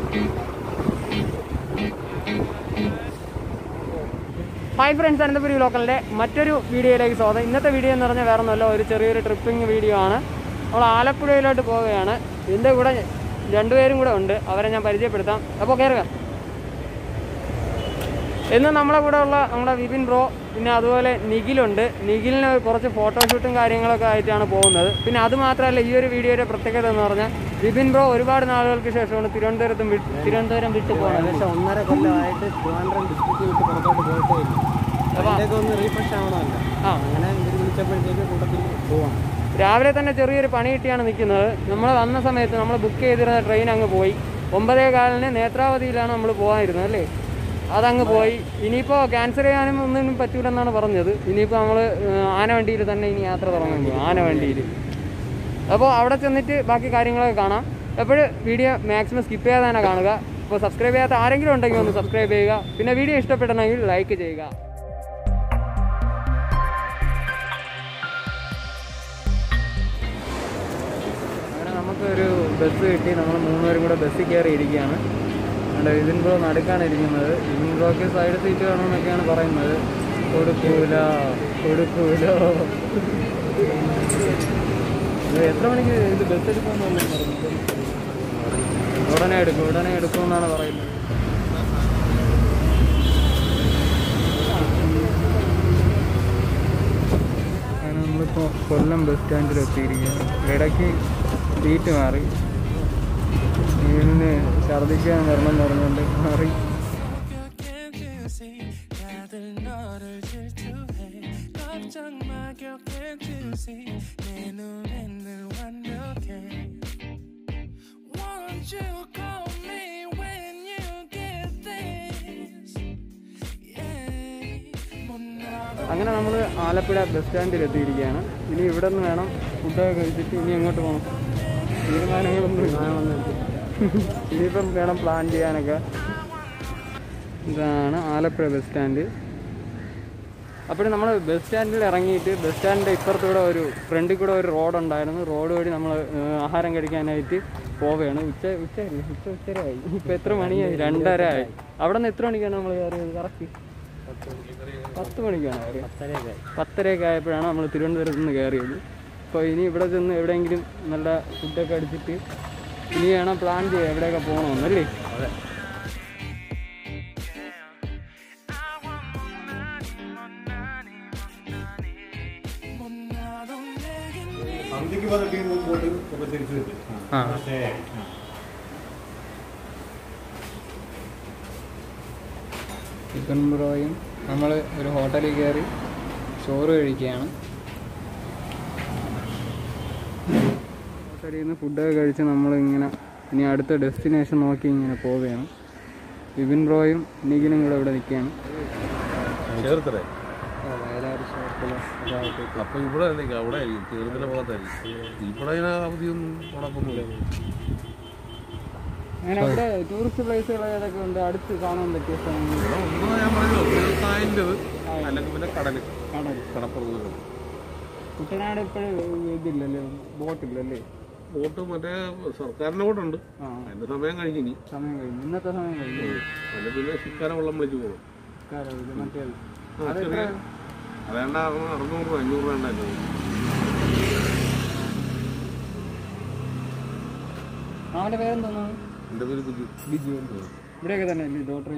Hi friends Ananthapuri ലോക്കലിൻ്റെ മറ്റൊരു വീഡിയോയിലേക്ക് സ്വാഗതം ഇന്നത്തെ വീഡിയോ എന്ന് പറഞ്ഞാൽ വേറെ ഒന്നുമല്ല ഒരു ചെറിയൊരു ട്രിപ്പിംഗ് വീഡിയോ ആണ് നമ്മൾ ആലപ്പുഴയിലോട്ട് പോവുകയാണ് ഇതിൻ്റെ കൂടെ രണ്ടുപേരും കൂടെ ഉണ്ട് അവരെ ഞാൻ പരിചയപ്പെടുത്താം അപ്പോൾ കയറുക ഇന്ന് നമ്മളെ കൂടെ ഉള്ള നമ്മുടെ വിപിൻ ബ്രോ പിന്നെ അതുപോലെ നിഖിലുണ്ട് നിഖിലിന് കുറച്ച് ഫോട്ടോഷൂട്ടും കാര്യങ്ങളൊക്കെ ആയിട്ടാണ് പോകുന്നത് പിന്നെ അത് മാത്രമല്ല ഈ ഒരു വീഡിയോയുടെ പ്രത്യേകത എന്ന് പറഞ്ഞാൽ വിപിൻ ബ്രോ ഒരുപാട് നാളുകൾക്ക് ശേഷമാണ് തിരുവനന്തപുരത്തും വിട്ട് തിരുവനന്തപുരം വിട്ടു പോകുന്നത് ഏകദേശം ഒന്നര കൊല്ലമായിട്ട് ട്രിവാൻഡ്രം ഡിസ്ട്രിക്റ്റ് വിട്ട് പുറത്തോട്ട് പോയിട്ടേ ഇല്ല അപ്പൊ- അതിലേക്ക് ഒന്ന് റീഫ്രഷ് ആവണമല്ലോ ആ അങ്ങനെ ഇവർ വിളിച്ചപ്പോഴത്തേക്ക് കൂട്ടത്തിൽ പോവാം രാവിലെ തന്നെ ചെറിയൊരു പണി കിട്ടിയാണ് നിൽക്കുന്നത് നമ്മൾ വന്ന സമയത്ത് നമ്മൾ ബുക്ക് ചെയ്തിരുന്ന ട്രെയിൻ അങ്ങ് പോയി ഒമ്പതേ കാലിന് നേത്രാവതിയിലാണ് നമ്മൾ പോകാനിരുന്നത് അല്ലേ അതങ്ങ് പോയി ഇനിയിപ്പോൾ ക്യാൻസൽ ചെയ്യാനും ഒന്നിനും പറ്റൂലെന്നാണ് പറഞ്ഞത് ഇനിയിപ്പോൾ നമ്മൾ ആനവണ്ടിയിൽ തന്നെ ഇനി യാത്ര തുടങ്ങാൻ പോകും ആനവണ്ടിയിൽ അപ്പോൾ അവിടെ ചെന്നിട്ട് ബാക്കി കാര്യങ്ങളൊക്കെ കാണാം എപ്പോഴും വീഡിയോ മാക്സിമം സ്കിപ്പ് ചെയ്യാതെ തന്നെ കാണുക അപ്പോൾ സബ്സ്ക്രൈബ് ചെയ്യാത്ത ആരെങ്കിലും ഉണ്ടെങ്കിൽ ഒന്ന് സബ്സ്ക്രൈബ് ചെയ്യുക പിന്നെ വീഡിയോ ഇഷ്ടപ്പെടണമെങ്കിൽ ലൈക്ക് ചെയ്യുക അങ്ങനെ നമുക്കൊരു ബസ് കിട്ടി നമ്മൾ മൂന്നുപേരും കൂടെ ബസ്സിൽ കയറി ഇരിക്കുകയാണ് അതുകൊണ്ട് ഇതിൻ ബ്രോ നടുക്കാണ് ഇരിക്കുന്നത് ഇതിൻ ബ്രോക്ക് സൈഡ് സീറ്റ് വേണമെന്നൊക്കെയാണ് പറയുന്നത് കൊടുക്കൂല കൊടുക്കൂല ഇത് എത്ര മണിക്ക് ഇത് ബസ് എടുക്കുമെന്നല്ലേ പറഞ്ഞത് ഉടനെ എടുക്കും ഉടനെ എടുക്കുമെന്നാണ് പറയുന്നത് അങ്ങനെ നമ്മളിപ്പോൾ കൊല്ലം ബസ് സ്റ്റാൻഡിൽ എത്തിയിരിക്കുകയാണ് ഇടയ്ക്ക് സീറ്റ് മാറി ഇതിന് ഛർദ്ദിക്കാൻ വരണം എന്ന് പറഞ്ഞുകൊണ്ട് മാറി Can't you see 다들 너를 질투해 걱정 마 girl can't you see 내 눈엔 늘 완벽해 Won't you call me when you get this Yeah 못 나도 അങ്ങനെ നമ്മൾ ആലപ്പുഴ ബസ് സ്റ്റാൻഡിൽ എത്തിയിരിക്കുകയാണ് ഇനി ഇവിടെ നിന്ന് വേണം ഫുഡൊക്കെ കഴിച്ചിട്ട് ഇനി എങ്ങോട്ട് പോകണം തീരുമാനങ്ങളൊന്നും ഇല്ല. ഇനിയിപ്പം വേണം പ്ലാൻ ചെയ്യാനൊക്കെ ഇതാണ് ആലപ്പുഴ ബസ് സ്റ്റാൻഡ് അപ്പോൾ നമ്മൾ ബസ് സ്റ്റാൻഡിൽ ഇറങ്ങിയിട്ട് ബസ് സ്റ്റാൻഡിൻ്റെ ഇപ്പുറത്തൂടെ ഒരു ഫ്രണ്ടിൽ കൂടെ ഒരു റോഡ് ഉണ്ടായിരുന്നു റോഡ് വഴി നമ്മൾ ആഹാരം കഴിക്കാനായിട്ട് പോവുകയാണ് ഉച്ച ഉച്ചയല്ലേ ഉച്ച ഉച്ചരായി ഇപ്പം എത്ര മണിയായി രണ്ടര ആയി അവിടെ നിന്ന് എത്ര മണിക്കാണ് നമ്മൾ കയറിയത് കറക്റ്റ് പത്ത് മണിക്കാണ് കയറിയത് പത്തരയൊക്കെ പത്തരയൊക്കെ ആയപ്പോഴാണ് നമ്മൾ തിരുവനന്തപുരത്ത് നിന്ന് കയറിയത് അപ്പോൾ ഇനി ഇവിടെ ചെന്ന് എവിടെയെങ്കിലും നല്ല ഫുഡൊക്കെ അടിച്ചിട്ട് ഇനി വേണം പ്ലാൻ ചെയ്യാം എവിടെയൊക്കെ പോകണമെന്നല്ലേ 못 나도 내겐 네 സന്ധ്യക്ക് പതുക്കെ മുമ്പോട്ട് ഒക്കെ തിരിച്ചു കിട്ടും ആ പക്ഷേ ചിക്കൻ ബ്രോയും നമ്മൾ ഒരു ഹോട്ടലിൽ കയറി ചോറ് കഴിക്കുകയാണ് ഹോട്ടലിൽ നിന്ന് ഫുഡൊക്കെ കഴിച്ച് നമ്മളിങ്ങനെ ഇനി അടുത്ത ഡെസ്റ്റിനേഷൻ നോക്കി ഇങ്ങനെ പോവുകയാണ് വിപിൻ ബ്രോയും നിഖിലും കൂടെ ഇവിടെ നിൽക്കുകയാണ് ചേർത്തറേ വയലാർ ഷോപ്പിൽ അപ്പൊ ഇവിടെ ആയിരിക്കും അവിടെ ആയിരിക്കും ചേർത്തല ഭാഗത്തായിരിക്കും ഇവിടെ അതിന് അവധിയൊന്നും കുഴപ്പമൊന്നുമില്ല അങ്ങനെ ഇവിടെ ടൂറിസ്റ്റ് പ്ലേസുകൾ ഏതൊക്കെ ഉണ്ട് അടുത്ത് കാണാൻ പറ്റിയ സ്ഥലങ്ങൾ ഇവിടെ ഒന്ന് ഞാൻ പറഞ്ഞു കായലിൻ്റെത് അല്ലെങ്കിൽ പിന്നെ കടല് കടൽ കടപ്പുറത്ത് കുട്ടനാട് ഇപ്പോഴും ഇതില്ലല്ലേ ബോട്ടില്ലല്ലേ ബോട്ട് മറ്റേ സർക്കാരിന്റെ ബോട്ടുണ്ട് ആ അതിന്റെ സമയം കഴിഞ്ഞു ഇനി സമയം കഴിഞ്ഞു ഇന്നത്തെ സമയം കഴിഞ്ഞു അതിന് പിന്നെ ശിക്കാരം വെള്ളം വിളിച്ചു പോകും കാരം ഇത് മറ്റേത് ആ, ചെറിയ അതേണ്ട അറുന്നൂറ് രൂപ അഞ്ഞൂറ് രൂപ ഉണ്ടായിരുന്നു അവൻ്റെ പേരെന്താണ് എൻ്റെ പേര് ബുദ്ധി ബിജു ഇവിടെയൊക്കെ തന്നെ അല്ലേ ഡോക്ടർ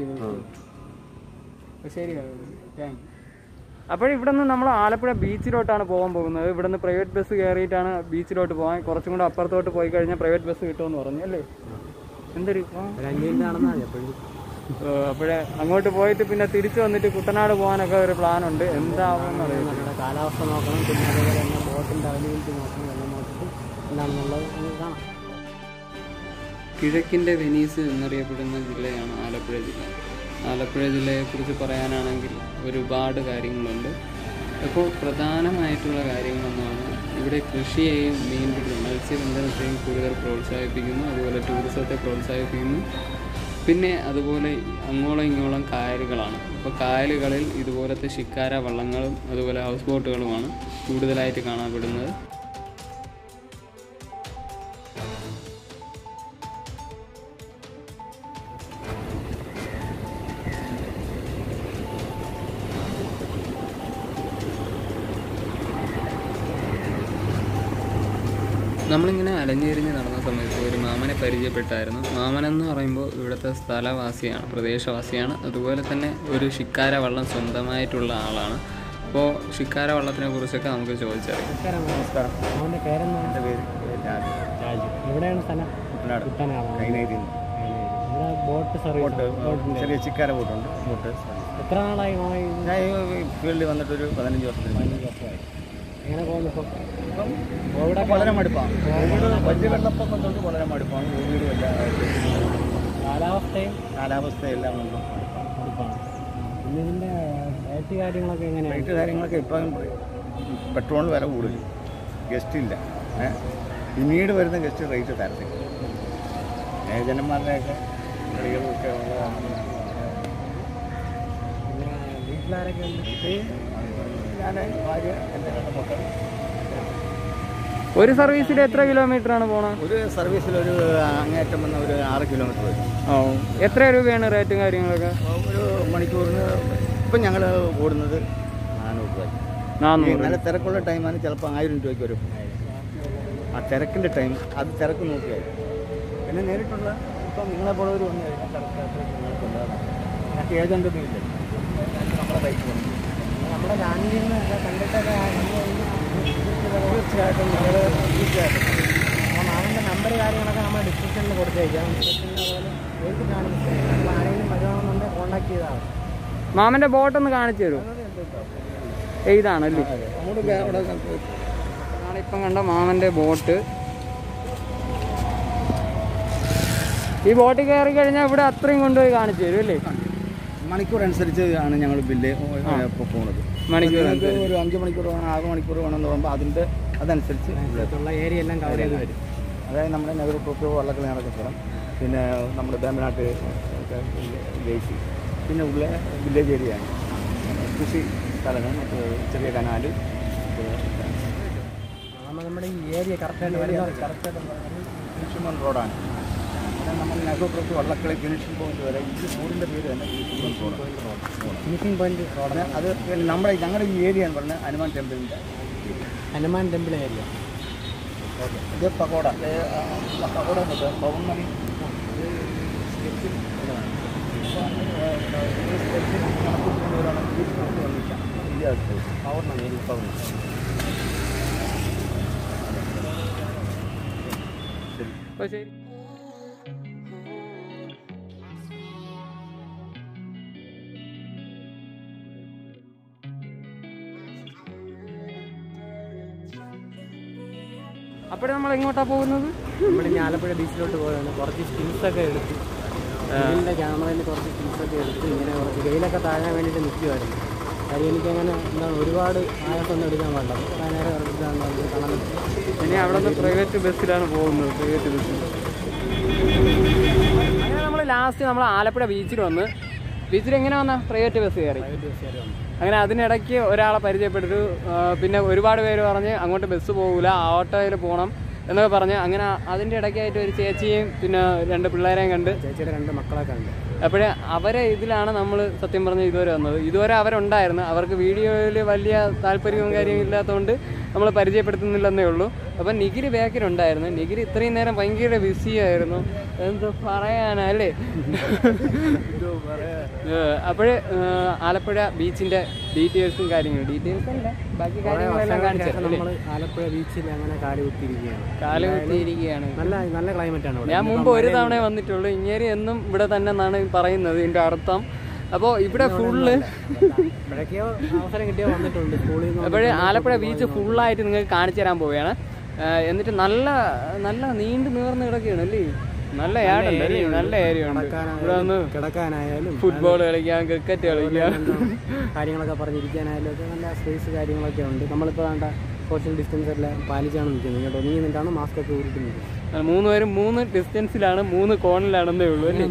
ശരി താങ്ക് അപ്പോൾ ഇവിടെ നിന്ന് നമ്മൾ ആലപ്പുഴ ബീച്ചിലോട്ടാണ് പോകാൻ പോകുന്നത് ഇവിടെ നിന്ന് പ്രൈവറ്റ് ബസ് കയറിയിട്ടാണ് ബീച്ചിലോട്ട് പോകാൻ കുറച്ചും കൂടെ അപ്പുറത്തോട്ട് പോയി കഴിഞ്ഞാൽ പ്രൈവറ്റ് ബസ് കിട്ടുമെന്ന് പറഞ്ഞു അല്ലേ എന്തൊരു ആ. ഒരു അഞ്ച് മിനിറ്റ് നടന്നാൽ മതി അപ്പോഴും ഏഹ് അപ്പോഴേ അങ്ങോട്ട് പോയിട്ട് പിന്നെ തിരിച്ചു വന്നിട്ട് കുട്ടനാട് പോകാനൊക്കെ ഒരു പ്ലാൻ ഉണ്ട് എന്താവുമെന്ന് അറിയില്ല നമ്മുടെ കാലാവസ്ഥ നോക്കണം പിന്നെ അതുപോലെ തന്നെ ബോട്ടിൻ്റെ അവൈലബിലിറ്റി നോക്കണം എല്ലാം നോക്കിയിട്ട് എന്താണെന്നുള്ളത് നമുക്ക് കാണാം കിഴക്കിൻ്റെ വെനീസ് എന്നറിയപ്പെടുന്ന ജില്ലയാണ് ആലപ്പുഴ ജില്ല ആലപ്പുഴ ജില്ലയെക്കുറിച്ച് പറയാനാണെങ്കിൽ ഒരുപാട് കാര്യങ്ങളുണ്ട് അപ്പോൾ പ്രധാനമായിട്ടുള്ള കാര്യങ്ങളെന്നാണ് ഇവിടെ കൃഷിയെയും മീൻപിടി മത്സ്യബന്ധനത്തെയും കൂടുതൽ പ്രോത്സാഹിപ്പിക്കുന്നു അതുപോലെ ടൂറിസത്തെ പ്രോത്സാഹിപ്പിക്കുന്നു പിന്നെ അതുപോലെ അങ്ങോളം ഇങ്ങോളം കായലുകളാണ് അപ്പോൾ കായലുകളിൽ ഇതുപോലത്തെ ശിക്കാര വള്ളങ്ങളും അതുപോലെ ഹൗസ് ബോട്ടുകളുമാണ് കൂടുതലായിട്ട് കാണപ്പെടുന്നത് നമ്മളിങ്ങനെ അലഞ്ഞിരിഞ്ഞ് നടന്ന സമയത്ത് ഒരു മാമനെ പരിചയപ്പെട്ടായിരുന്നു മാമൻ എന്ന് പറയുമ്പോൾ ഇവിടുത്തെ സ്ഥലവാസിയാണ് പ്രദേശവാസിയാണ് അതുപോലെ തന്നെ ഒരു ശിക്കാര വള്ളം സ്വന്തമായിട്ടുള്ള ആളാണ് അപ്പോൾ ശിക്കാര വള്ളത്തിനെ കുറിച്ചൊക്കെ നമുക്ക് ചോദിച്ചറിയാം നമസ്കാരം നമസ്കാരം അവൻ്റെ പേരെന്താണ് എൻ്റെ പേര് രാജു രാജു എവിടെയാണ് സ്ഥലം കുട്ടനാട് കുട്ടനാടാണ് കൈനേരിയിൽ നിന്ന് ഇവിടെ ബോട്ട് സർവീസ് ബോട്ട് ചെറിയ ചിക്കാര ബോട്ടുണ്ട് ബോട്ട് എത്ര നാളായി മാമ ഈ ഞാൻ ഈ ഫീൽഡിൽ വന്നിട്ടൊരു പതിനഞ്ച് വർഷത്തിന് മുന്നേ. എങ്ങനെ പോകുന്നു ഇപ്പം ഇപ്പം ഇവിടെ വളരെ മടുപ്പാണ് കോവിഡ് വലിയ വെള്ളപ്പൊക്കം തൊട്ട് വളരെ മടുപ്പാണ് കോവിഡ് എല്ലാം കാലാവസ്ഥയും കാലാവസ്ഥയെല്ലാം കൊണ്ടും മടുപ്പാണ് മടുപ്പാണ് പിന്നെ ഇതിൻ്റെ റേറ്റ് കാര്യങ്ങളൊക്കെ എങ്ങനെയാണ് റേറ്റ് കാര്യങ്ങളൊക്കെ ഇപ്പം പെട്രോളിന് വില കൂടുതൽ ഗസ്റ്റ് ഇല്ല ഏ പിന്നീട് വരുന്ന ഗസ്റ്റ് റേറ്റ് തരത്തില്ല ഏജന്മാരുടെയൊക്കെ കളികളൊക്കെ ഉള്ളതാണ് പിന്നെ വീട്ടിലാരൊക്കെ ഉണ്ട് ഞാൻ ഭാര്യ എൻ്റെ രണ്ട് മക്കൾ ഒരു സർവീസിൽ എത്ര കിലോമീറ്റർ ആണ് പോണത് ഒരു സർവീസിൽ ഒരു അങ്ങേറ്റം വന്ന ഒരു ആറ് കിലോമീറ്റർ വരും ഓ എത്ര രൂപയാണ് റേറ്റും കാര്യങ്ങളൊക്കെ ഒരു മണിക്കൂറിന് ഇപ്പം ഞങ്ങൾ ഓടുന്നത് നാനൂറ് രൂപ ഈ നാന്നൂറ് നല്ല തിരക്കുള്ള ടൈമാണ് ചിലപ്പോൾ ആയിരം രൂപയ്ക്ക് വരും ആ തിരക്കിൻ്റെ ടൈം അത് തിരക്ക് നോക്കിയായി പിന്നെ നേരിട്ടുള്ള ഇപ്പം നിങ്ങളെപ്പോലൊരു വന്നു കഴിഞ്ഞാൽ തിരക്കായിട്ട് നിങ്ങൾക്ക് ഉണ്ടാകും ഞങ്ങൾക്ക് ഏജൻ്റൊന്നും ഇല്ല നമ്മളെ ബൈക്ക് വന്നു നമ്മുടെ ചാനലിൽ നിന്ന് ഒക്കെ കണ്ടിട്ടൊക്കെ തീർച്ചയായിട്ടും നിങ്ങൾ തീർച്ചയായിട്ടും അപ്പോൾ മാമൻ്റെ നമ്പർ കാര്യങ്ങളൊക്കെ നമ്മൾ ഡിസ്ക്രിപ്ഷനിൽ കൊടുത്തേക്കാം ഡിസ്ക്രിപ്ഷനിൽ അതുപോലെ നേരിട്ട് കാണിച്ചു അപ്പോൾ ആരെങ്കിലും വരുവാണെന്നുണ്ടെങ്കിൽ കോൺടാക്ട് ചെയ്താൽ മതി മാമന്റെ ബോട്ട് ഒന്ന് കാണിച്ചു തരുമോ ഇതാണല്ലേ അങ്ങോട്ട് അവിടെ ഇപ്പം കണ്ട മാമന്റെ ബോട്ട് ഈ ബോട്ടിൽ കയറി കഴിഞ്ഞാൽ ഇവിടെ അത്രയും കൊണ്ടുപോയി കാണിച്ചു തരും അല്ലേ മണിക്കൂർ അനുസരിച്ച് ആണ് ഞങ്ങൾ ബില്ല് ഇപ്പോൾ പോകുന്നത് മണിക്കൂർ നിങ്ങൾക്ക് ഒരു അഞ്ച് മണിക്കൂർ വേണം ആറ് മണിക്കൂർ വേണമെന്ന് പറയുമ്പോൾ അതിൻ്റെ അതനുസരിച്ച് ഇവിടെ ഉള്ള ഏരിയ എല്ലാം കവർ ചെയ്ത് വരും അതായത് നമ്മുടെ നെഹ്റു ട്രോഫി വള്ളക്കളി നടക്കുന്ന സ്ഥലം പിന്നെ നമ്മുടെ വേമ്പനാട്ട് ലേസി പിന്നെ ഉള്ള വില്ലേജ് ഏരിയയാണ് കൃഷി സ്ഥലങ്ങൾ മറ്റ് ചെറിയ കനാല് മാമ നമ്മുടെ ഈ ഏരിയ കറക്റ്റായിട്ട് വരുന്നത് ഫിനിഷിംഗ് റോഡാണ് പിന്നെ നമ്മൾ നെഹ്റു ട്രോഫി വള്ളക്കളി ഫിനിഷിംഗ് പോയിന്റ് വരെ ഈ റോഡിൻ്റെ പേര് തന്നെ finishing point road finishing point റോഡിന് അത് പിന്നെ നമ്മുടെ ഞങ്ങളുടെ ഈ ഏരിയ എന്ന് പറഞ്ഞാൽ ഹനുമാൻ ടെമ്പിളിൻ്റെ ഹനുമാൻ ടെമ്പിൾ ഏരിയ ഇത് പകോട ഇത്, ആ, പകോട എന്നത് പൗർണമി ഇത് സ്റ്റെപ്പിൽ ഇതാണ്. ഇത് സ്റ്റെപ്പിൽ കണക്കൂട്ടുന്നവരാണ് ഈ കണക്ക് വന്നിരിക്കാം. ഈ അടുത്ത് പൗർണമി ഈ പൗർണമി അപ്പോൾ ശരി അപ്പോഴേ നമ്മൾ എങ്ങോട്ടാ പോകുന്നത് നമ്മൾ ഇനി ആലപ്പുഴ ബീച്ചിലോട്ട് പോയാണ് കുറച്ച് സ്റ്റിൽസ് ഒക്കെ എടുത്ത് ഇതിൻ്റെ ക്യാമറയിൽ കുറച്ച് സ്റ്റിൽസ് ഒക്കെ എടുത്ത് ഇങ്ങനെ കുറച്ച് വെയിലൊക്കെ താഴാൻ വേണ്ടിയിട്ട് നിൽക്കുമായിരുന്നു കാര്യം എനിക്കങ്ങനെ എന്താണ് ഒരുപാട് ആയത്തൊന്നും എടുക്കാൻ വേണ്ട കുറേ നേരം എടുത്താണ് നമുക്ക് കാണാൻ പറ്റും ഇനി അവിടെ നിന്ന് പ്രൈവറ്റ് ബസ്സിലാണ് പോകുന്നത് പ്രൈവറ്റ് ബസ്സിൽ അങ്ങനെ നമ്മൾ ലാസ്റ്റ് നമ്മൾ ആലപ്പുഴ ബീച്ചിൽ വന്ന് ബീച്ചിൽ എങ്ങനെ വന്ന പ്രൈവറ്റ് ബസ് കയറി അങ്ങനെ അതിനിടയ്ക്ക് ഒരാളെ പരിചയപ്പെട്ടു ആ, പിന്നെ ഒരുപാട് പേര് പറഞ്ഞ് അങ്ങോട്ട് ബസ് പോകില്ല ഓട്ടോയിൽ പോകണം എന്നൊക്കെ പറഞ്ഞ് അങ്ങനെ അതിൻ്റെ ഇടയ്ക്കായിട്ട് ഒരു ചേച്ചിയും പിന്നെ രണ്ട് പിള്ളേരെയും കണ്ട് ചേച്ചിയുടെ രണ്ട് മക്കളൊക്കെ ഉണ്ട് അപ്പോഴേ അവരെ ഇതിലാണ് നമ്മൾ സത്യം പറഞ്ഞ് ഇതുവരെ വന്നത് ഇതുവരെ അവരുണ്ടായിരുന്നു അവർക്ക് വീഡിയോയിൽ വലിയ താല്പര്യവും കാര്യവും ഇല്ലാത്തതുകൊണ്ട് നമ്മൾ പരിചയപ്പെടുത്തുന്നില്ലെന്നേ ഉള്ളൂ അപ്പം നിഖിരി ബാക്കിലുണ്ടായിരുന്നു നിഖിരി ഇത്രയും നേരം ഭയങ്കര ബിസി ആയിരുന്നു എന്തോ പറയാനാ അല്ലേ അപ്പോഴേ ആലപ്പുഴ ബീച്ചിൻ്റെ ഡീറ്റെയിൽസും കാര്യങ്ങളും ഡീറ്റെയിൽസ് അല്ല ബാക്കി കാര്യങ്ങളെല്ലാം കാണിച്ചു നമ്മൾ ആലപ്പുഴ ബീച്ചിൽ അങ്ങനെ കാല് കുത്തിയിരിക്കുകയാണ് കാല് കുത്തിയിരിക്കുകയാണ് നല്ല നല്ല ക്ലൈമറ്റ് ആണ് ഇവിടെ ഞാൻ മുമ്പ് ഒരു തവണ വന്നിട്ടുള്ളൂ ഇങ്ങേരി എന്നും ഇവിടെ തന്നെ എന്നാണ് പറയുന്നത് ഇതിന്റെ അർത്ഥം അപ്പോൾ ഇവിടെ ഫുള്ള് ഇവിടേക്കോ അവസരം കിട്ടിയോ വന്നിട്ടുണ്ട് സ്കൂളിൽ നിന്ന് അപ്പോഴേ ആലപ്പുഴ ബീച്ച് ഫുള്ളായിട്ട് നിങ്ങൾക്ക് കാണിച്ചു തരാൻ പോവുകയാണ് ആ, എന്നിട്ട് നല്ല നല്ല നീണ്ടു നീർന്ന് കിടക്കുകയാണ് അല്ലേ നല്ല ഏടുണ്ട് അല്ലേ നല്ല ഏരിയ ഉണ്ട് ഇവിടെ വന്ന് കിടക്കാനായാലും ഫുട്ബോൾ കളിക്കാം ക്രിക്കറ്റ് കളിക്കാം കാര്യങ്ങളൊക്കെ പറഞ്ഞിരിക്കാനായാലും ഒക്കെ നല്ല സ്പേസ് കാര്യങ്ങളൊക്കെ ഉണ്ട് നമ്മളിപ്പോൾ വേണ്ട സോഷ്യൽ ഡിസ്റ്റൻസ് എല്ലാം പാലിച്ചാണ് നിൽക്കുന്നത് കേട്ടോ നീ നിന്നിട്ടാണ് മാസ്ക് ഒക്കെ ഊരിട്ട് നിൽക്കുന്നത് മൂന്ന് പേരും മൂന്ന് ഡിസ്റ്റൻസിലാണ് മൂന്ന് കോണിലാണെന്നേ ഉള്ളൂ അല്ലേ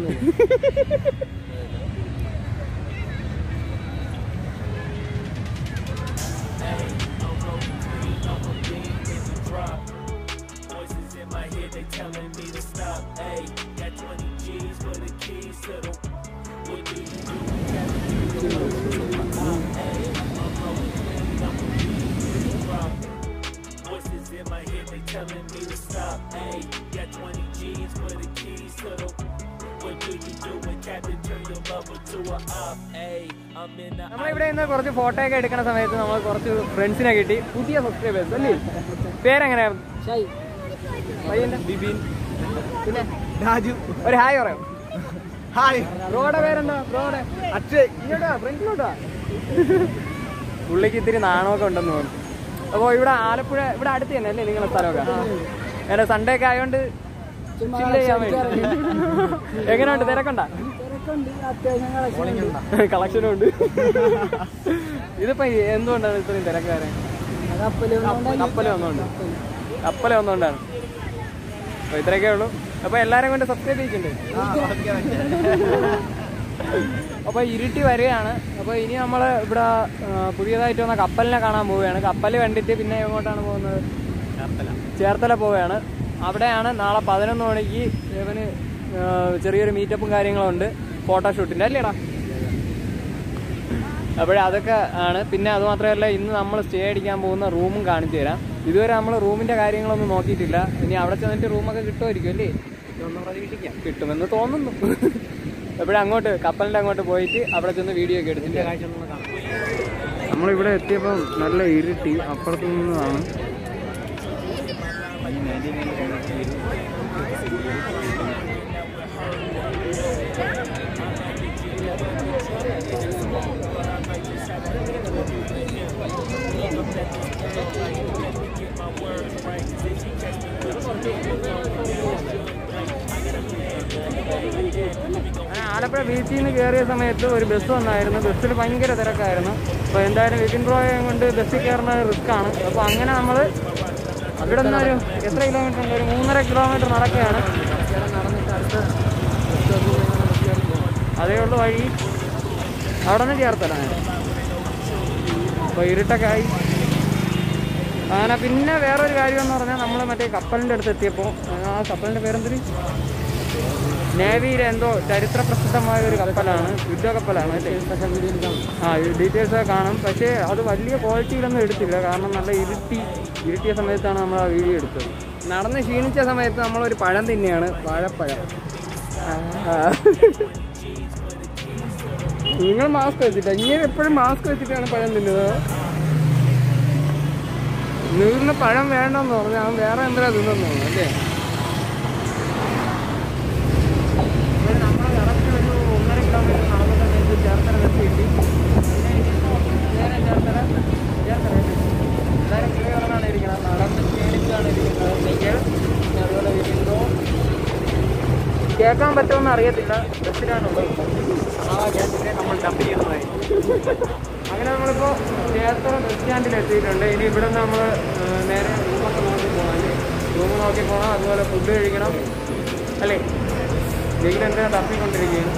Voices in my head, they telling me to stop. Hey, got 20 G's for the keys to the. What do you do? Gotta do the most to the top. Hey, I'm rolling clean, I'm a drop. Voices in my head, they telling me to stop. Hey, got 20 G's for the keys to the. What do you do when Captain turn your lover to a op? Hey, I'm in the. നമ്മളിവിടെ നിന്ന് കുറച്ച് photo ഒക്കെ എടുക്കുന്ന സമയത്ത് നമ്മൾ കുറച്ച് ഫ്രണ്ട്സിനെ കിട്ടി പുതിയ സബ്സ്ക്രൈബേഴ്സ് അല്ലേ പേരെങ്ങനെയായിരുന്നു പയ്യന്റെ ബിബിൻ പിന്നെ രാജു ഒരു ഹായ് പറയാം ഹായ് ബ്രോയുടെ പേരെന്താ ബ്രോയുടെ അക്ഷയ് ഇങ്ങോട്ടാ ഫ്രണ്ടിലോട്ടാ പുള്ളിക്ക് ഇത്തിരി നാണമൊക്കെ ഉണ്ടെന്ന് തോന്നുന്നു അപ്പോൾ ഇവിടെ ആലപ്പുഴ ഇവിടെ അടുത്ത് തന്നെ അല്ലേ നിങ്ങളുടെ സ്ഥലമൊക്കെ ഏട്ടാ സൺഡേ ഒക്കെ ആയതുകൊണ്ട് chill ചെയ്യാൻ വേണ്ടി എങ്ങനെയുണ്ട് തിരക്കണ്ട കളക്ഷനും ഉണ്ട് ഇതിപ്പോ എന്തുകൊണ്ടാണ് ഇത്രയും തിരക്കാരെ കപ്പല് വന്നോണ്ട് കപ്പല് വന്നോണ്ടാണ് അപ്പൊ ഇത്രയൊക്കെ ഉള്ളൂ അപ്പൊ എല്ലാരും കൊണ്ട് സബ്സ്ക്രൈബ് ചെയ്യിക്കണ്ടേ അപ്പൊ ഇരുട്ടി വരികയാണ് അപ്പൊ ഇനി നമ്മള് ഇവിടെ ആ, പുതിയതായിട്ട് വന്ന കപ്പലിനെ കാണാൻ പോവുകയാണ് കപ്പൽ കണ്ടിട്ട് പിന്നെ എങ്ങോട്ടാണ് പോകുന്നത് ചേർത്തല പോവുകയാണ് അവിടെയാണ് നാളെ പതിനൊന്ന് മണിക്ക് ഇവന് ആ, ചെറിയൊരു മീറ്റപ്പും കാര്യങ്ങളും ഉണ്ട് ഫോട്ടോഷൂട്ടിന്റെ അല്ലേടാ അപ്പോഴേ അതൊക്കെ ആണ് പിന്നെ അത് മാത്രമല്ല ഇന്ന് നമ്മൾ സ്റ്റേ അടിക്കാൻ പോകുന്ന റൂമും കാണിച്ചു തരാം ഇതുവരെ നമ്മൾ റൂമിന്റെ കാര്യങ്ങളൊന്നും നോക്കിയിട്ടില്ല ഇനി അവിടെ ചെന്നിട്ട് റൂമൊക്കെ കിട്ടുമായിരിക്കും അല്ലേ പ്രതീക്ഷിക്കാം കിട്ടുമെന്ന് തോന്നുന്നു എപ്പോഴും അങ്ങോട്ട് കപ്പലിന്റെ അങ്ങോട്ട് പോയിട്ട് അവിടെ ചെന്ന് വീഡിയോ ഒക്കെ എടുത്തിട്ട് നമ്മളിവിടെ എത്തിയപ്പോൾ നല്ല ഇരുട്ടി അപ്പുറത്തു നിന്നതാണ് ഞാൻ ആലപ്പുഴ ബീച്ചിൽ നിന്ന് കയറിയ സമയത്ത് ഒരു ബസ് വന്നായിരുന്നു ബസ്സിൽ ഭയങ്കര തിരക്കായിരുന്നു അപ്പോൾ എന്തായാലും വിപിൻ ബ്രോയെ കൊണ്ട് ബസ്സിൽ കയറുന്ന റിസ്ക് ആണ് അപ്പോൾ അങ്ങനെ നമ്മൾ ഇവിടെ നിന്ന് ഒരു എത്ര കിലോമീറ്റർ ഉണ്ട് ഒരു മൂന്നര കിലോമീറ്റർ നടക്കുകയാണ് അതേ ഉള്ളു വഴി അവിടെ നിന്ന് ചേർത്തല അപ്പോൾ ഇരുട്ടൊക്കെ ആയി അങ്ങനെ പിന്നെ വേറൊരു കാര്യം എന്ന് പറഞ്ഞാൽ നമ്മൾ മറ്റേ കപ്പലിൻ്റെ അടുത്ത് എത്തിയപ്പോൾ ആ കപ്പലിൻ്റെ പേരെന്തൊരു നേവിയിലെ എന്തോ ചരിത്ര പ്രസിദ്ധമായ ഒരു കപ്പലാണ് യുദ്ധ കപ്പലാണ് അല്ലേ ആ ഡീറ്റെയിൽസ് ഒക്കെ കാണും പക്ഷേ അത് വലിയ ക്വാളിറ്റിയിലൊന്നും എടുത്തില്ല കാരണം നല്ല ഇരുട്ടി ഇരുട്ടിയ സമയത്താണ് നമ്മൾ ആ വീഡിയോ എടുത്തത് നടന്ന് ക്ഷീണിച്ച സമയത്ത് നമ്മളൊരു പഴം തന്നെയാണ് വാഴപ്പഴം ആ. നിങ്ങൾ മാസ്ക് വെച്ചിട്ടാ ഇങ്ങനെ എപ്പോഴും മാസ്ക് വെച്ചിട്ടാണ് പഴം തിന്നുന്നത് നീറിന് പഴം വേണ്ടെന്ന് പറഞ്ഞു അവൻ വേറെ എന്തിനാ തിന്നെന്ന് തോന്നുന്നു അല്ലേ ഇവിടെ നമ്മൾ കറക്റ്റ് ഒരു ഒന്നര കിലോമീറ്റർ നടന്ന സമയത്ത് ചേർത്തല ബസ് കിട്ടി പിന്നെ ഇനിയിപ്പോൾ നേരെ ചേർത്തല ചേർത്തല എല്ലാവരും ക്ലിയറാണ് ഇരിക്കുന്നത് നടന്ന് ക്ഷീണിച്ചാണ് ഇരിക്കുന്നത് നിങ്ങൾ പിന്നെ അതുപോലെ വിൻഡോ കേൾക്കാൻ പറ്റുമെന്ന് അറിയത്തില്ല ബസ്സിലാണുള്ളത് ആ കേട്ടിട്ട് നമ്മൾ ഡബ് ചെയ്യുന്നതായി അങ്ങനെ നമ്മളിപ്പോൾ ചേർത്തല ബസ് സ്റ്റാൻഡിൽ എത്തിയിട്ടുണ്ട് ഇനി ഇവിടെ നിന്ന് നമ്മൾ നേരെ റൂമൊക്കെ നോക്കി പോകണം അല്ലേ റൂം നോക്കി പോകണം അതുപോലെ ഫുഡ് കഴിക്കണം അല്ലേ നീലെന്താ തപ്പിക്കൊണ്ടിരിക്കുകയാണ്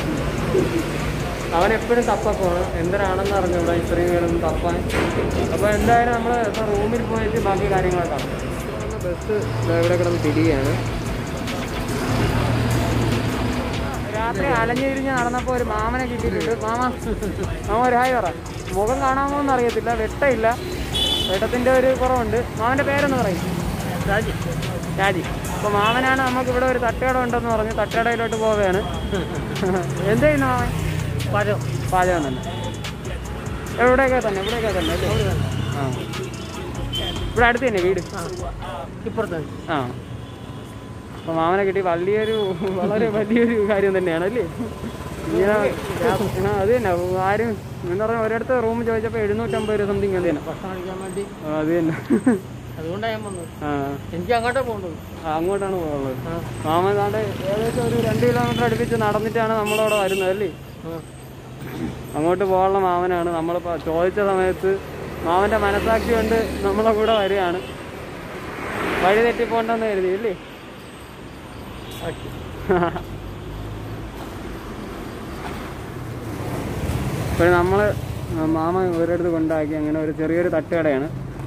അവൻ എപ്പോഴും തപ്പക്കമാണ് എന്തിനാണെന്ന് അറിഞ്ഞൂടാ ഇത്രയും പേരൊന്നും തപ്പാൻ അപ്പോൾ എന്തായാലും നമ്മൾ ഇപ്പോൾ റൂമിൽ പോയിട്ട് ബാക്കി കാര്യങ്ങളൊക്കെ കാണാം ബസ് ഇവിടെ കിടന്ന് തിരികെയാണ് രാത്രി അലഞ്ഞിരിഞ്ഞ് നടന്നപ്പോൾ ഒരു മാമനെ കിട്ടിയിട്ടുണ്ട് മാമ മാമ ഒരു ഹായ് പറ മുഖം കാണാമോ എന്ന് അറിയത്തില്ല വെട്ടമില്ല വെട്ടത്തിൻ്റെ ഒരു കുറവുണ്ട് മാമൻ്റെ പേരെന്ന് പറയും രാജി രാജി അപ്പോൾ മാമനാണ് നമുക്ക് ഇവിടെ ഒരു തട്ടുകട ഉണ്ടെന്ന് പറഞ്ഞ് തട്ടുകടയിലോട്ട് പോവുകയാണ് എന്ത് ചെയ്യുന്നു മാമൻ പാചകം പാചകം തന്നെ എവിടെയൊക്കെ തന്നെ ഇവിടെയൊക്കെ തന്നെ അല്ലേ ആ ഇവിടെ അടുത്ത് തന്നെ വീട് ഇപ്പുറത്ത് ആ അപ്പൊ മാമനെ കിട്ടി വലിയൊരു വളരെ വലിയൊരു കാര്യം തന്നെയാണ് അല്ലേ ഇങ്ങനെ ആ, അത് തന്നെ ആരും എന്താ പറയുക ഒരിടത്ത് റൂം ചോദിച്ചപ്പോൾ എഴുന്നൂറ്റമ്പത് രൂപ സംതിങ് അത് തന്നെ ഭക്ഷണം കഴിക്കാൻ വേണ്ടി ആ, അത് തന്നെ അതുകൊണ്ടാണ് ഞാൻ വന്നത് ആ എനിക്ക് അങ്ങോട്ടേ പോകേണ്ടത് ആ, അങ്ങോട്ടാണ് പോകുന്നത് മാമൻ താണ്ട് ഏകദേശം ഒരു രണ്ട് കിലോമീറ്റർ അടുപ്പിച്ച് നടന്നിട്ടാണ് നമ്മളവിടെ വരുന്നത് അല്ലേ അങ്ങോട്ട് പോകാനുള്ള മാമനാണ് നമ്മളിപ്പോൾ ചോദിച്ച സമയത്ത് മാമൻ്റെ മനസാക്ഷി കൊണ്ട് നമ്മളെ കൂടെ വരികയാണ് വഴി തെറ്റിപ്പോണ്ടെന്ന് കരുതി അല്ലേ ഇപ്പോൾ നമ്മൾ മാമ ഒരിടത്ത് കൊണ്ടാക്കി അങ്ങനെ ഒരു ചെറിയൊരു തട്ടുകടയാണ്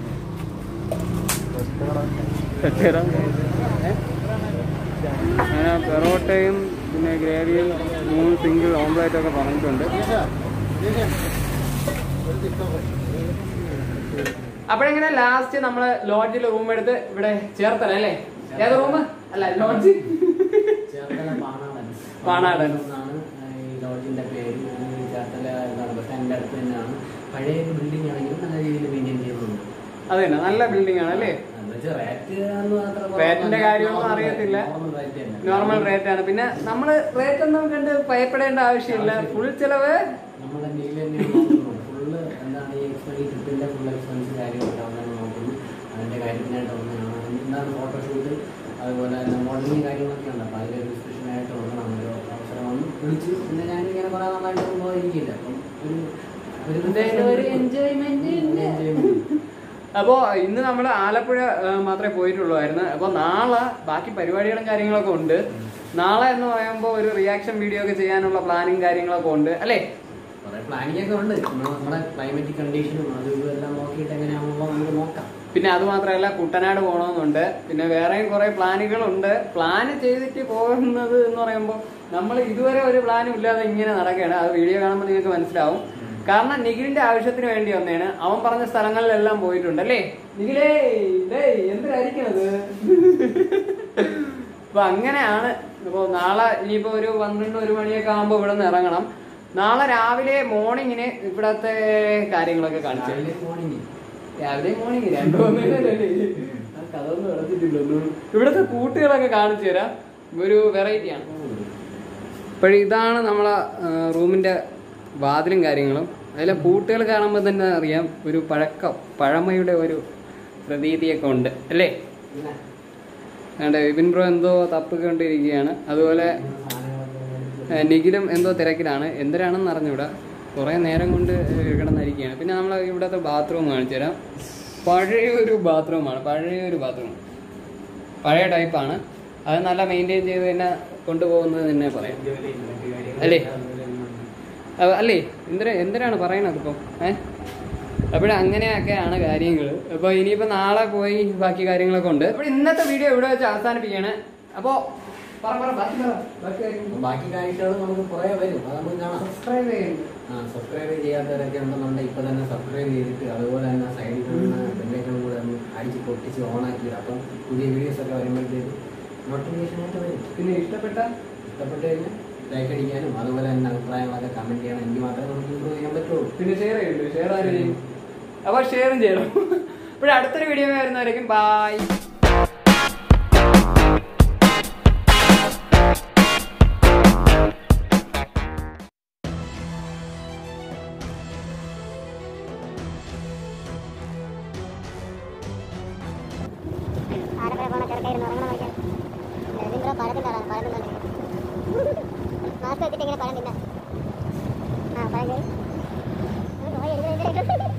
തട്ടുകട ഏ? അങ്ങനെ പെറോട്ടയും പിന്നെ ഗ്രേവിയും മൂന്ന് സിംഗിൾ ഓംപ്ലേറ്റ് ഒക്കെ പറഞ്ഞിട്ടുണ്ട് അപ്പോഴെങ്ങനെ ലാസ്റ്റ് നമ്മള് ലോഡ്ജിൽ റൂം എടുത്ത് ഇവിടെ ചേർത്തല അല്ലേ ഏത് റൂം അല്ല ലോഡ്ജ് ചേർത്തല പാണാടൻ പാണാടൻ. എന്നാണ് ഈ ലോഡ്ജിന്റെ പേര് ഈ ചേർത്തല എന്താണ് ബസ് സ്റ്റാൻഡിന്റെ അടുത്ത് തന്നെയാണ് പഴയ ബിൽഡിംഗ് ആണെങ്കിലും നല്ല രീതിയിൽ മെയിൻറ്റെയിൻ ചെയ്യുന്നുണ്ട് അത് തന്നെ നല്ല ബിൽഡിംഗ് ആണ് അല്ലേ എന്നുവെച്ചാൽ റേറ്റ് ഒന്നും അത്ര കുറവല്ല. റേറ്റിന്റെ കാര്യമൊന്നും Normal അറിയത്തില്ല. rate, normal rate തന്നെ. നോർമൽ റേറ്റ് ആണ് പിന്നെ നമ്മള് റേറ്റ് ഒന്നും കണ്ട് ഭയപ്പെടേണ്ട ആവശ്യമില്ല ഫുൾ ചെലവ് നമ്മുടെ ഡീൽ തന്നെയാണ് നോക്കുന്നത് ഫുള്ള് എന്താണ് ഈ എക്സ്പെൻസ് ട്രിപ്പിന്റെ ഫുൾ എക്സ്പെൻസ് കാര്യങ്ങളൊക്കെ അവരാണ് നോക്കുന്നത് അതിന്റെ കാര്യത്തിനായിട്ട് വന്നതാണ് എന്താണ് ഫോട്ടോഷൂട്ട് അതുപോലെ തന്നെ മോഡലിംഗ് കാര്യങ്ങളൊക്കെ ഉണ്ട് അപ്പോൾ അതിലൊരു സ്പെഷ്യലായിട്ട് വന്നതാണ് ഒരു അവസരം വന്ന് വിളിച്ചു പിന്നെ ഞാനിങ്ങനെ കുറേ നാളായിട്ട് പോയിരിക്കില്ല അപ്പം ഒരു ഒരു എന്തായാലും ഒരു enjoyment ഉണ്ട്. enjoyment. അപ്പോ ഇന്ന് നമ്മൾ ആലപ്പുഴ ആ, മാത്രമേ പോയിട്ടുള്ളായിരുന്നു അപ്പോൾ നാളെ ബാക്കി പരിപാടികളും കാര്യങ്ങളൊക്കെ ഉണ്ട് നാളെ എന്ന് പറയുമ്പോൾ ഒരു റിയാക്ഷൻ വീഡിയോ ഒക്കെ ചെയ്യാനുള്ള പ്ലാനിങ് കാര്യങ്ങളൊക്കെ ഉണ്ട് അല്ലേ കുറേ പ്ലാനിങ് ഒക്കെ ഉണ്ട് നമ്മൾ നമ്മുടെ ക്ലൈമറ്റിക് കണ്ടീഷനും അതും ഇതും എല്ലാം നോക്കിയിട്ട് എങ്ങനെയാണെന്നുള്ളത് നമുക്ക് നോക്കാം പിന്നെ അത് മാത്രമല്ല കുട്ടനാട് പോകണമെന്നുണ്ട് പിന്നെ വേറെയും കുറെ പ്ലാനുകളുണ്ട് പ്ലാൻ ചെയ്തിട്ട് പോകുന്നത് എന്ന് പറയുമ്പോൾ നമ്മൾ ഇതുവരെ ഒരു പ്ലാനും ഇല്ലാതെ ഇങ്ങനെ നടക്കുകയാണ് അത് വീഡിയോ കാണുമ്പോൾ നിങ്ങൾക്ക് മനസ്സിലാവും കാരണം നിഖിലിന്റെ ആവശ്യത്തിന് വേണ്ടി വന്നേണ് അവൻ പറഞ്ഞ സ്ഥലങ്ങളിലെല്ലാം പോയിട്ടുണ്ട് അല്ലേ നിഖിലേ ഡേ എന്തിനായിരിക്കണത് അപ്പൊ അങ്ങനെയാണ് ഇപ്പൊ നാളെ ഇനിയിപ്പോ ഒരു പന്ത്രണ്ട് ഒരു മണിയൊക്കെ ആകുമ്പോൾ ഇവിടെ നിന്ന് ഇറങ്ങണം നാളെ രാവിലെ മോർണിംഗിന് ഇവിടത്തെ കാര്യങ്ങളൊക്കെ കാണിച്ചു രാവിലെ മോർണിംഗ് രാവിലെ മോർണിംഗ് രണ്ടു അതൊന്നും നടത്തിട്ടില്ല ഇവിടുത്തെ കൂട്ടുകളൊക്കെ കാണിച്ചു തരാം ഒരു വെറൈറ്റി ആണ് അപ്പോഴും ഇതാണ് നമ്മളെ ആ, റൂമിന്റെ വാതിലും കാര്യങ്ങളും അതിലെ പൂട്ടുകൾ കാണുമ്പോൾ തന്നെ അറിയാം ഒരു പഴക്കം പഴമയുടെ ഒരു പ്രതീതിയൊക്കെ ഉണ്ട് അല്ലേ വേണ്ട വിപിൻ ബ്രോ എന്തോ തപ്പിക്കൊണ്ടിരിക്കുകയാണ് അതുപോലെ ഏ, നിഖിലും എന്തോ തിരക്കിലാണ് എന്തിനാണെന്ന് അറിഞ്ഞൂടാ കുറേ നേരം കൊണ്ട് ഏ, കിടന്നിരിക്കുകയാണ് പിന്നെ നമ്മൾ ഇവിടുത്തെ ബാത്റൂം കാണിച്ചു തരാം പഴയ ഒരു ബാത്റൂമാണ് പഴയ ഒരു ബാത്റൂം പഴയ ടൈപ്പാണ് അത് നല്ല മെയിൻറ്റെയിൻ ചെയ്ത് തന്നെ കൊണ്ടുപോകുന്നത് തന്നെ പറയാം അല്ലേ അ- അല്ലേ എന്തിനാ എന്തിനാണ് പറയണത് ഇപ്പം ഏ അപ്പോൾ അങ്ങനെയൊക്കെയാണ് കാര്യങ്ങൾ അപ്പോൾ ഇനിയിപ്പോൾ നാളെ പോയി ബാക്കി കാര്യങ്ങളൊക്കെ ഉണ്ട് അപ്പോൾ ഇന്നത്തെ വീഡിയോ ഇവിടെ വെച്ച് അവസാനിപ്പിക്കുകയാണ് അപ്പോൾ പറ പറ ബാക്കി പറ ബാക്കി കാര്യങ്ങൾ ബാക്കി കാഴ്ചകൾ നമുക്ക് കുറേ വരും അത് നമുക്ക് കാണാം സബ്സ്ക്രൈബ് ചെയ്യുന്നു ആ സബ്സ്ക്രൈബ് ചെയ്യാത്തവരൊക്കെ ഉണ്ടെന്നുണ്ടെങ്കിൽ ഇപ്പൊ തന്നെ സബ്സ്ക്രൈബ് ചെയ്തിട്ട് അതുപോലെ തന്നെ സൈഡിൽ കാണുന്ന ബെല്ലൈക്കൺ കൂടെ ഒന്ന് അടിച്ച് പൊട്ടിച്ച് ഓണാക്കി അപ്പം പുതിയ വീഡിയോസ് ഒക്കെ വരുമ്പോഴത്തേക്ക് നോട്ടിഫിക്കേഷൻ ആയിട്ട് വരും പിന്നെ ഇഷ്ടപ്പെട്ട ഇഷ്ടപ്പെട്ട് കഴിഞ്ഞാൽ ലൈക്ക് അടിക്കാനും അതുപോലെ തന്നെ അഭിപ്രായങ്ങളൊക്കെ കമന്റ് ചെയ്യണം എനിക്ക് മാത്രമേ നമുക്ക് ഇമ്പ്രൂവ് ചെയ്യാൻ പറ്റുള്ളൂ പിന്നെ ഷെയർ ചെയ്യുന്നു ഷെയർ ആരും ചെയ്യും അപ്പോൾ ഷെയറും ചെയ്യണം അപ്പോൾ അടുത്തൊരു വീഡിയോ വരുന്നവരേക്കും ബായ് ആലപ്പുഴ പോണ ചെറുക്കായിരുന്നു ഉറങ്ങണം നോക്കിയാൽ രവീന്ദ്ര പഴം തിന്നാറാണ് പഴം തിന്നോണ്ടിരിക്കുന്നത് മാസ്ക് വെച്ചിട്ട് ഇങ്ങനെ പഴം തിന്നാം ആ പഴം കഴി പോയി എനിക്ക്